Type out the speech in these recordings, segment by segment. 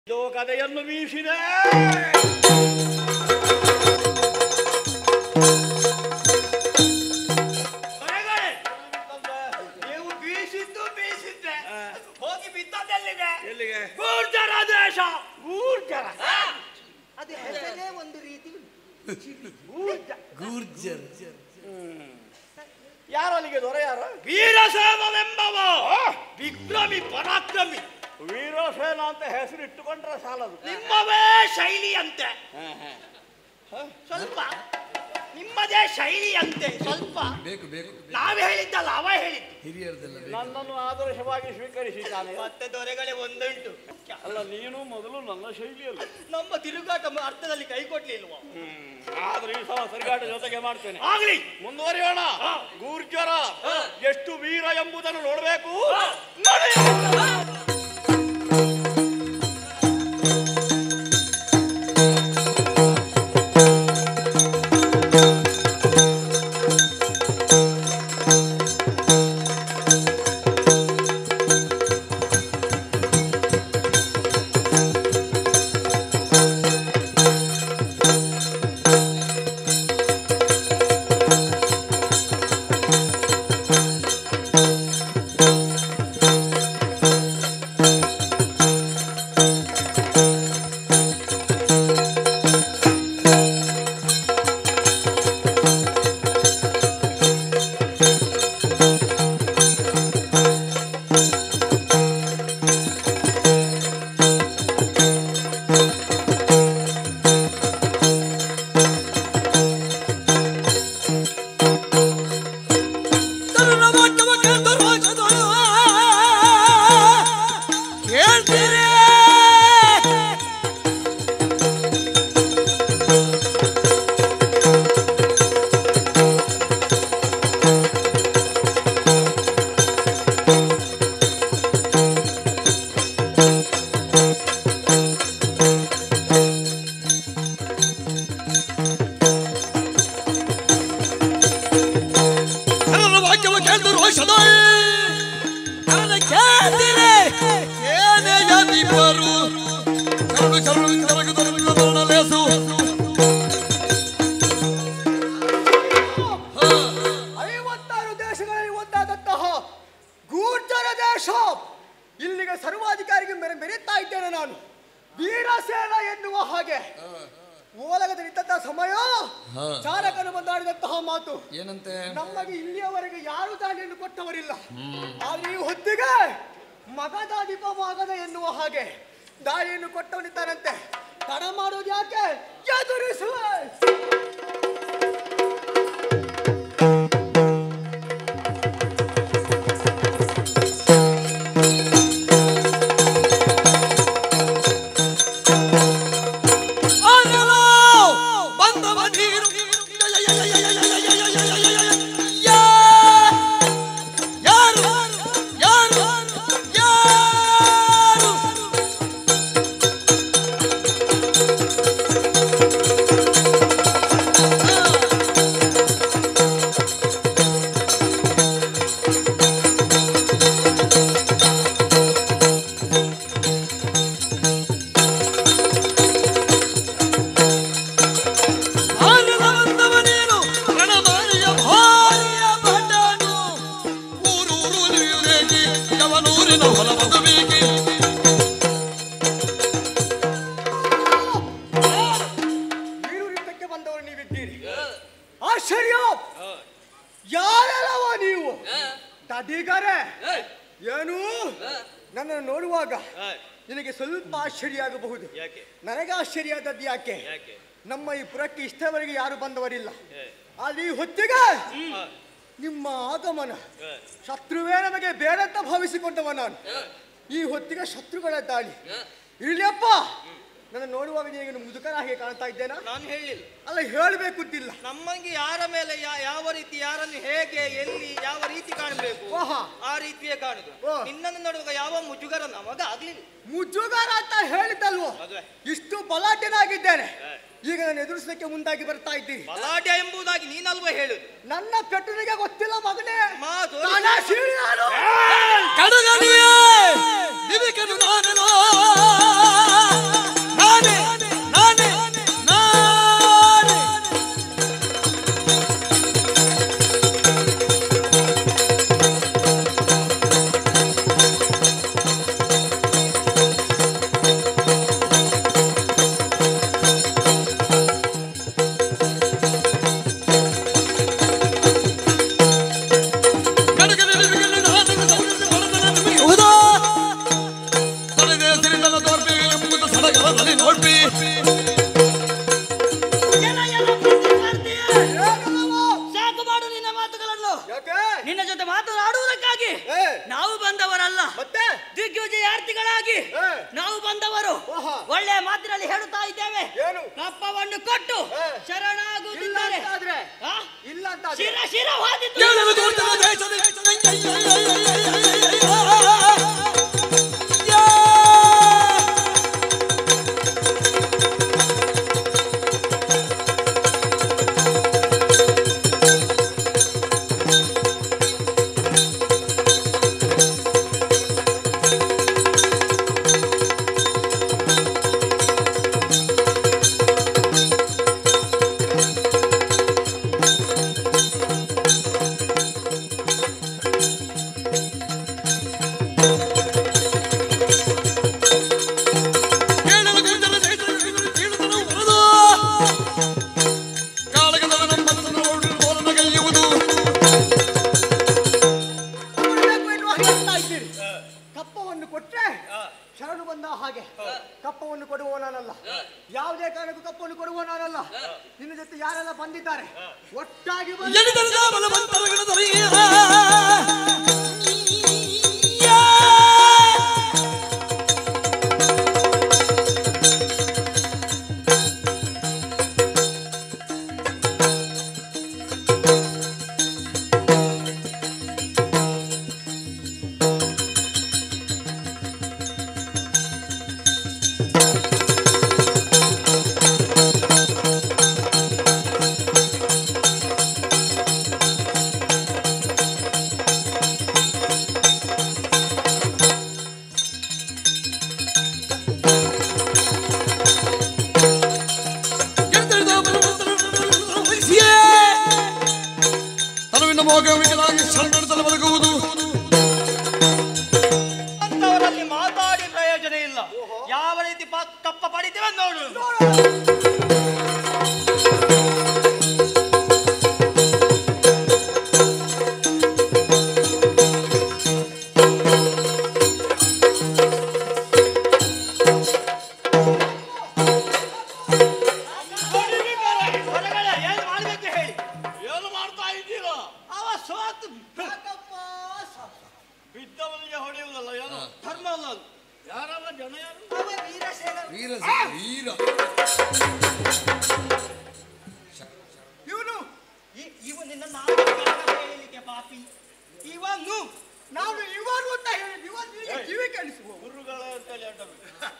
ಇದು ಕಥೆಯನ್ನು ಬೀಸಿದೆ ಹೊರಗಡೆ. ನೀವು ಬೀಸಿದ್ದು ಬೀಸಿದ್ದೆ ಹೋಗಿ ಬಿದ್ದದೆಲ್ಲಿದೆ ಎಲ್ಲಿಗೆ ಗೂರ್ಜರ ದೇಶ ಗೂರ್ಜರ ಅದು ಹೆಸರೇ ಒಂದು ರೀತಿ ಗೂರ್ಜ ಗೂರ್ಜರ್ ಯಾರು ಅಲ್ಲಿಗೆ ದೊರೆ ಯಾರು ವೀರಸೇನವೆಂಬವ ವಿಕ್ರಮಿ ಪರಾಕ್ರಮಿ ವೀರಸೇನ ಅಂತ ಹೆಸರು ಇಟ್ಟುಕೊಂಡ್ರೆ ಸಾಲದು ನಿಮ್ಮವೇ ಶೈಲಿಯಂತೆ ಸ್ವಲ್ಪ ನಿಮ್ಮದೇ ಶೈಲಿಯಂತೆ ಸ್ವಲ್ಪ ಬೇಕು ಬೇಕು ನಾವ್ ಹೇಳಿದ್ದಲ್ಲ ಅವ ಹೇಳಿದ್ದು ಹಿರಿಯರದೆಲ್ಲ ಬೇಕು ನನ್ನನ್ನು ಆದರ್ಶವಾಗಿ ಸ್ವೀಕರಿಸಿದ್ದಾನೆ ಮತ್ತೆ ದೊರೆಗಳೇ ಒಂದುಂಟು ಅಲ್ಲ ನೀನು ಮೊದಲು ನನ್ನ ಶೈಲಿಯಲ್ಲಿ ನಮ್ಮ ತಿರುಗಾಟ ಅರ್ಥದಲ್ಲಿ ಕೈ ಕೊಡ್ಲಿಲ್ವ ಆದ್ರೆ ಈ ಸಲ ಸರಿಗಾಟ ಜೊತೆಗೆ ಮಾಡ್ತೇನೆ ಆಗ್ಲಿ ಮುಂದುವರಿಯೋಣ ಗೂರ್ಜರ ಎಷ್ಟು ವೀರ ಎಂಬುದನ್ನು ನೋಡಬೇಕು ಹೇಳ್ತೀರಿ ನನ್ನ ವಾಕ್ಯವ ಕೇಳಿದ್ರು ರೋಷದ ನನ್ನ ಕೇಳ್ತೀರಿ ಸೇನೆಯ ದೀಪರು ಕರುಳು ಕರುಳು ಕರಗು ಕರಗು ಕರುಣ ಲೇಸು ಐವತ್ತಾರು ದೇಶಗಳಲ್ಲಿ ಒಂದಾದಂತಹ ಗೂರ್ಜರ ದೇಶ ಇಲ್ಲಿಗೆ ಸರ್ವಾಧಿಕಾರಿಗೆ ಮೆರೆ ಮೆರೆತಾ ಇದ್ದೇನೆ ನಾನು ವೀರಸೇನ ಎನ್ನುವ ಹಾಗೆ ಓಲಗದ ನಿಂತಹ ಸಮಯ ಹಾ. ಚಾಲಕನು ಬಂದಾಡಿದಂತಹ ಮಾತು ಏನಂತೆ ನಮಗೆ ಇಲ್ಲಿಯವರೆಗೆ ಯಾರು ದಾಳಿಯನ್ನು ಕೊಟ್ಟವರಿಲ್ಲ ಆದ್ರೆ ಈ ಹೊತ್ತಿಗೆ ಮಗದ ದೀಪ ಮಗದ ಎನ್ನುವ ಹಾಗೆ ದಾಳಿಯನ್ನು ಕೊಟ್ಟವನಿದ್ದಾನಂತೆ ತಡ ಮಾಡೋದು ಯಾಕೆ ಎದುರಿಸುವೆ ಆನೆಲೋ ಬಂದವ ನೀರು ಯಾ ಯಾರು ಯಾರು ಯಾರು ಆನೆಲ ಬಂದವ ನೀನು ರಣಮಾರಿಯ ಭಾರಿಯ ಭಟನು ಊರೂರು ನೀರೇಗಿ ಯವನೂರಿನ ಹೊಲ ಮದುವೆಗೆ ವೀರೂರಿದ್ದಕ್ಕೆ ಬಂದವರು ನೀವಿದ್ದೀರಿ ಆಶ್ಚರ್ಯ ಯಾರೆಲ್ಲವ ನೀವು ದಡಿಗರೆ ಏನು ನನ್ನನ್ನು ನೋಡುವಾಗ ನಿನಗೆ ಸ್ವಲ್ಪ ಆಶ್ಚರ್ಯ ಆಗಬಹುದು ಯಾಕೆ ನನಗೆ ಆಶ್ಚರ್ಯ ಆದದ್ದು ಯಾಕೆ ಯಾಕೆ ನಮ್ಮ ಈ ಪುರಕ್ಕೆ ಇಷ್ಟವರೆಗೆ ಯಾರು ಬಂದವರಿಲ್ಲ ಆದ್ರೆ ಈ ಹೊತ್ತಿಗೆ ನಿಮ್ಮ ಆಗಮನ ಶತ್ರುವೇ ನಮಗೆ ಬೇಡ ಅಂತ ಭಾವಿಸಿಕೊಂಡವ ನಾನು ಈ ಹೊತ್ತಿಗೆ ಶತ್ರುಗಳ ದಾಳಿ ಇರ್ಲಿಯಪ್ಪ ನನ್ನ ನೋಡುವಾಗ ನಿನಗೆ ಮುದುಕನ ಹಾಗೆ ಕಾಣ್ತಾ ಇದ್ದೇನಾ ನಾನು ಹೇಳಿಲ್ಲ ಅಲ್ಲ ಹೇಳಬೇಕು ಅಂತಿಲ್ಲ ನಮ್ಮಂಗೆ ಯಾರ ಮೇಲೆ ಯಾ- ಯಾವ ರೀತಿ ಯಾರನ್ನು ಹೇಗೆ ಎಲ್ಲಿ ಯಾವ ರೀತಿ ಕಾಣಬೇಕು ಓಹಾ. ಆ ರೀತಿಯೇ ಕಾಣುದು ಓ. ನಿನ್ನನ್ನು ನೋಡುವಾಗ ಯಾವ ಮುಜುಗರ ನಮಗ ಆಗ್ಲಿಲ್ಲ ಮುಜುಗಾರ ಅಂತ ಹೇಳಿದ್ದಲ್ವೋ ಮದುವೆ. ಇಷ್ಟು ಬಲಾಢ್ಯನಾಗಿದ್ದೇನೆ ಈಗ ನಾನು ಎದುರಿಸಲಿಕ್ಕೆ ಮುಂದಾಗಿ ಬರ್ತಾ ಇದ್ದೀನಿ ಬಲಾಢ್ಯ ಎಂಬುದಾಗಿ ನೀನಲ್ವ ಹೇಳುದು ನನ್ನ ಪೆಟ್ಟನಿಗೆ ಗೊತ್ತಿಲ್ಲ ಮಗನೇ ಮಾತು ನಾನ ಸೀಳಿ ನಾನು. ಕಡಗಡಿಯೇ ನಿಮಿಕನು ನಾನನೋ ಬರದಲ್ಲಿ ನೋಡ್ಬಿ ಸಾಕು ಮಾಡು ನಿನ್ನ ಮಾತುಗಳನ್ನು ಯಾಕೆ ನಿನ್ನ ಜೊತೆ ಮಾತನಾಡುವುದಕ್ಕಾಗಿ ಏ ನಾವು ಬಂದವರಲ್ಲ ಮತ್ತೆ ದಿಗ್ವಿಜಯಾರ್ಥಿಗಳಾಗಿ ಏ. ನಾವು ಬಂದವರು ಓಹೋ. ಒಳ್ಳೆಯ ಮಾತಿನಲ್ಲಿ ಹೇಳುತ್ತಾ ಇದ್ದೇವೆ ಏನು ಕಪ್ಪವನ್ನು ಕೊಟ್ಟು ಏ. ಇಲ್ಲ ಶರಣಾಗುತ್ತಿದ್ದಾರೆ ಅಂತಾದ್ರೆ ಆ? ಇಲ್ಲ ಅಂತಾದ್ರೆ ಶಿರ ಶಿರವಾದಿತು ಕೇಳಲು ತೋರ್ತನ ದೇಶದ ಕೇಳಲು ತೋರ್ತನ ದೇಶದ ಕೇಳುತ್ತನ ಹೊರದು ಕಾಳಗದ ನಮ್ಮನ್ನು ನೋಡಿರು ಬೋಲನ ಕೈಯುವುದು ಕೊಡ್ಬೇಕು ಎನ್ನುವ ಹಾಗೆ ಹೇಳ್ತಾ ಇದ್ದೀರಿ ಕಪ್ಪವನ್ನು ಕೊಟ್ರೆ ಶರಣು ಬಂದ ಹಾಗೆ ಕಪ್ಪವನ್ನು ಕೊಡುವ ನಾನಲ್ಲ ಯಾವುದೇ ಕಾರಣಕ್ಕೂ ಕಪ್ಪವನ್ನು ಕೊಡುವ ನಾನಲ್ಲ ನಿನ್ನ ಜೊತೆ ಯಾರೆಲ್ಲ ಬಂದಿದ್ದಾರೆ ಒಟ್ಟಾಗಿ ಬಂದು ಎಣಿತನದ ಬಲವಂತರಗಳ ದೊರೆಯ ಎಣಿತನದ ಬಲವಂತರಗಳ ವಹಿಸಿಯೇ ತನುವಿನ ಮೋಗವಿಸಲಾಗಿ ಶರಣೆಡುತ್ತಲೇ ಬದುಕುವುದು ಅಂತವರಲ್ಲಿ ಮಾತಾಡಿ ಪ್ರಯೋಜನ ಇಲ್ಲ ಯಾವ ರೀತಿ ಪ- ಕಪ್ಪ ಪಡಿತೇವೆ ನೋಡು ಹೊರಗಡೆ ಏನು ಮಾಡ್ಬೇಕು ಹೇಳಿ ಏನು ಮಾಡ್ತಾ ಇದ್ದೀರಾ ಅವ ಸೋತು ಸಾಕಪ್ಪ, ಸಾಕು. ಬಿದ್ದವನಿಗೆ ಹೊಡೆಯುವುದಲ್ಲ ಏನು ಧರ್ಮ ಅಲ್ಲ ಅದು. ಯಾರಲ್ಲ ಜನ ಯಾರು ಅವ ವೀರಶೈವ ವೀರ ವೀರ ಇವನು ಇ- ಇವ ನಿನ್ನ ನಾಲ್ಕು ಹೇಳಲಿಕ್ಕೆ ಪಾಪಿ ಇವನು ನಾನು ಇವರು ಅಂತ ಹೇಳಿ ಇವರು ನಿನಗೆ ಕಿವಿ ಕೇಳಿಸುವ ಗುರುಗಳ ಅಂತೇಳಿ ಅಡ್ಡಬೇಕು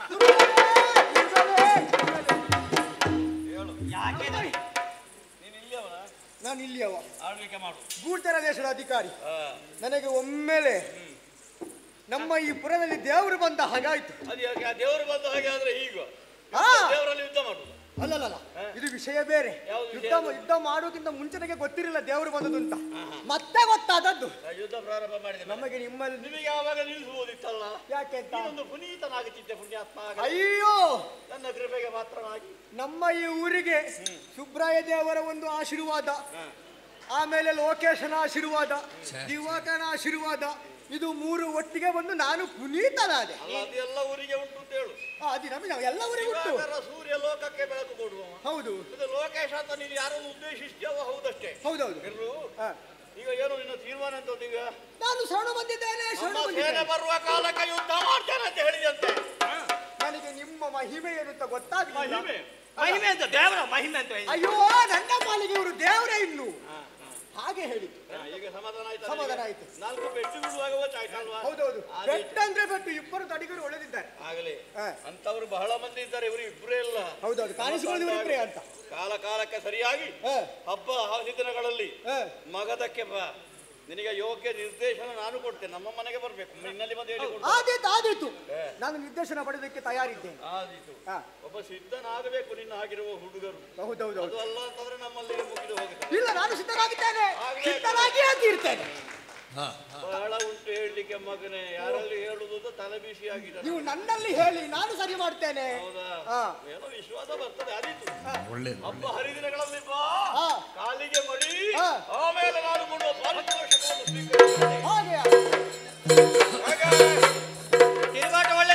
ಹೇಳು ಯಾಕೆ ನೋಡಿ ನೀನು ಇಲ್ಲಿಯವನ ನಾನು ಇಲ್ಲಿಯವ ಆಳ್ವಿಕೆ ಮಾಡು ಗೂರ್ಜರ ದೇಶದ ಅಧಿಕಾರಿ ಹಾ. ನನಗೆ ಒಮ್ಮೆಲೆ ನಮ್ಮ ಈ ಪುರದಲ್ಲಿ ದೇವರು ಬಂದ ಹಾಗಾಯ್ತು ಅದು ಯಾಕೆ ಆ ದೇವರು ಬಂದ ಹಾಗೆ ಆದ್ರೆ ಈಗ ಹಾ. ದೇವರಲ್ಲಿ ಯುದ್ಧ ಮಾಡು ಅಲ್ಲಲ್ಲ ಇದು ವಿಷಯ ಬೇರೆ ಯಾವ್ದು ವಿಷಯ ಯುದ್ಧ ಅದು? ಯುದ್ಧ ಮಾಡೋಕ್ಕಿಂತ ಮುಂಚೆ ನನಗೆ ಗೊತ್ತಿರಲಿಲ್ಲ ದೇವರು ಬಂದದ್ದು ಅಂತ ಮತ್ತೆ ಗೊತ್ತಾದದ್ದು ಆ ಯುದ್ಧ ಪ್ರಾರಂಭ ಮಾಡಿದೆ ಮೇಲೆ. ನಮಗೆ ನಿಮ್ಮಲ್ಲಿ ನಿಮಗೆ ಯಾವಾಗ ನಿಲ್ಲಿಸುವುದಿತ್ತಲ್ಲ ಯಾಕೆ ಅಂತ ನೀನೊಂದು ಪುನೀತನಾಗುತ್ತಿದ್ದೆ ಪುಣ್ಯಾತ್ಮ ಆಗ. ಅಯ್ಯೋ ನನ್ನ ಕೃಪೆಗೆ ಮಾತ್ರನಾಗಿ ನಮ್ಮ ಈ ಊರಿಗೆ ಸುಬ್ರಾಯ ದೇವರ ಒಂದು ಆಶೀರ್ವಾದ ಆಮೇಲೆ ಲೋಕೇಶನ ಆಶೀರ್ವಾದ ದಿವಾಕರನ ಆಶೀರ್ವಾದ ಇದು ಮೂರು ಒಟ್ಟಿಗೆ ಬಂದು ನಾನು ಪುನೀತನಾದೆ ಅಲ್ಲ ಅದೆಲ್ಲ ಊರಿಗೆ ಉಂಟು ಅಂತ ಹೇಳು ಆ, ಅದು ನಮಗೆ ಎಲ್ಲ ಊರಿಗೆ ಉಂಟು ದಿವಾಕರ ಸೂರ್ಯ ಲೋಕಕ್ಕೆ ಬೆಳಕು ಕೊಡುವ ಹೌದು ಇದು ಲೋಕೇಶ ಅಂತ ನೀನು ಯಾರನ್ನು ಉದ್ದೇಶಿಸ್ತೀವೋ ಹೌದಷ್ಟೇ ಹೌದೌದು ಎಲ್ಲರೂ ಹಾ. ಈಗ ಏನು ನಿನ್ನ ತೀರ್ಮಾನ ಅಂತ ಈಗ ನಾನು ಶರಣ ಬಂದಿದ್ದೇನೆ ಶರಣ ನಮ್ಮ ಸೇನೆ ಬಂದಿದ್ದೇನೆ ಬರುವ ಕಾಲಕ್ಕೆ ಯುದ್ಧ ಮಾಡ್ತೇನೆ ಅಂತ ಹೇಳಿದಂತೆ ನನಗೆ ನಿಮ್ಮ ಮಹಿಮೆ ಏನು ಅಂತ ಗೊತ್ತಾಗ್ಲಿಲ್ಲ ಮಹಿಮೆ ಮಹಿಮೆ ಅಂತ ದೇವರ ಮಹಿಮೆ ಅಂತ ಹೇಳಿ ಅಯ್ಯೋ ನನ್ನ ಪಾಲಿಗೆ ಇವರು ದೇವರೇ ಇನ್ನು ಹಾಗೆ ಹೇಳಿದ್ದು ಹಾ, ಈಗ ಸಮಾಧಾನ ಆಯ್ತು ಸಮಾಧಾನ ಆಯ್ತು. ನಾಲ್ಕು ಬೆಟ್ಟು ಬಿಡುವಾಗ ಗೊತ್ತಾಯ್ತಲ್ವಾ ಹೌದೌದು ಆದೀತು. ಬೆಟ್ಟ ಅಂದ್ರೆ ಬೆಟ್ಟು ಇಬ್ಬರು ತಡಿಗರು ಒಳ್ಳೆದಿದ್ದಾರೆ ಆಗಲಿ ಹಾ. ಅಂತವರು ಬಹಳ ಮಂದಿ ಇದ್ದಾರೆ ಇವರು ಇಬ್ಬರೇ ಇಲ್ಲ ಹೌದೌದು ಕಾಣಿಸಿಕೊಳ್ಳುವ ಇಬ್ಬರೇ ಅಂತ ಕಾಲ ಕಾಲಕ್ಕೆ ಸರಿಯಾಗಿ ಹಾ, ಹಬ್ಬ ಹರಿದಿನಗಳಲ್ಲಿ ಹಾ. ಮಗದಕ್ಕೆ ಬಾ ನಿನಗೆ ಯೋಗ್ಯ ನಿರ್ದೇಶನ ನಾನು ಕೊಡ್ತೇನೆ ನಮ್ಮ ಮನೆಗೆ ಬರ್ಬೇಕು ನಿನ್ನಲ್ಲಿ ಬಂದು ಹೇಳಿ ಕೊಡ್ತೇನೆ. ಆದೀತು ಆದೀತು ನಾನು ನಿರ್ದೇಶನ ಪಡೆದಕ್ಕೆ ತಯಾರಿದ್ದೇನೆ ಆದೀತು ಹಾ. ಒಬ್ಬ ಸಿದ್ಧನಾಗಬೇಕು ನಿನ್ನ ಆಗಿರುವ ಹುಡುಗರು ಹೌದೌದು ಅದು ಅಲ್ಲ ಅಂತಂದ್ರೆ ನಮ್ಮಲ್ಲಿ ಮುಗಿದು ಹೋಗುತ್ತೆ ಇಲ್ಲ ನಾನು ಸಿದ್ಧನಾಗಿದ್ದೇನೆ ಆಗ್ಬೇಕು. ಸಿದ್ಧನಾಗಿಯೇ ತೀರ್ತೇನೆ ಬಹಳ ಉಂಟು ಹೇಳಲಿಕ್ಕೆ ಮಗನೇ ಯಾರಲ್ಲಿ ಹೇಳುದು ಅಂತ ತಲೆ ಬಿಸಿ ಆಗಿದೆ ನೀವು ನನ್ನಲ್ಲಿ ಹೇಳಿ ನಾನು ಸರಿ ಮಾಡ್ತೇನೆ ಹೌದಾ ಹಾ. ಏನೋ ವಿಶ್ವಾಸ ಬರ್ತದೆ ಆದೀತು ಒಳ್ಳೇದು ಹಬ್ಬ ಹರಿದಿನಗಳಲ್ಲಿ ಬಾ ಹಾ. ಕಾಲಿಗೆ ಮಡಿ ಹಾ. ಆಮೇಲೆ ನಾನು ಕೊಡುವ ಪಾರಿತೋಷಕವನ್ನು ಸ್ವೀಕರಿಸುತ್ತೇನೆ ಹಾಗೆ ಹಾಗೆ ತಿರುಗಾಟ ಒಳ್ಳೇದಾಯ್ತು ಇನ್ನು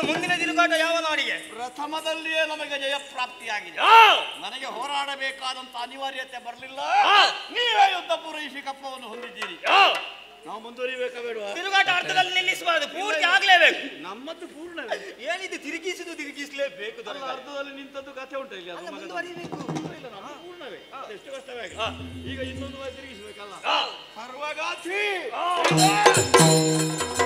ಮುಂದಿನ ತಿರುಗಾಟ ಯಾವ ನಾಡಿಗೆ ಪ್ರಥಮದಲ್ಲಿಯೇ ನಮಗೆ ಜಯ ಪ್ರಾಪ್ತಿಯಾಗಿದೆ ಆ, ನನಗೆ ಹೋರಾಡಬೇಕಾದಂತ ಅನಿವಾರ್ಯತೆ ಬರಲಿಲ್ಲ ಆ. ನೀವೇ ಯುದ್ಧ ಪೂರೈಸಿ ಕಪ್ಪವನ್ನು ಹೊಂದಿದ್ದೀರಿ ಆ, ನಾವು ಮುಂದುವರಿಬೇಕಾ ಬೇಡವಾ ತಿರುಗಾಟ ಅರ್ಥದಲ್ಲಿ ನಿಲ್ಲಿಸಬಾರದು ಪೂರ್ತಿ ಆಗ್ಲೇಬೇಕು ನಮ್ಮದು ಪೂರ್ಣವೇ ಏನಿದೆ ತಿರುಗಿಸಿದು ತಿರುಗಿಸಲೇಬೇಕು ಅಲ್ಲ ಅರ್ಧದಲ್ಲಿ ನಿಂತದ್ದು ಕಥೆ ಉಂಟು ಇಲ್ಲಿ ಅದು ಮಗದ- ಮುಂದುವರಿಬೇಕು ಇಲ್ಲ, ನಮ್ಮದು ಪೂರ್ಣವೇ ಎಷ್ಟು ಕಷ್ಟವೇ ಆಗಲಿ. ಆ. ಈಗ ಇನ್ನೊಂದು ಬಾರಿ ತಿರುಗಿಸ್ಬೇಕಲ್ಲ ಆ. ಸರ್ವಗಾತ್ರಿ ಆ.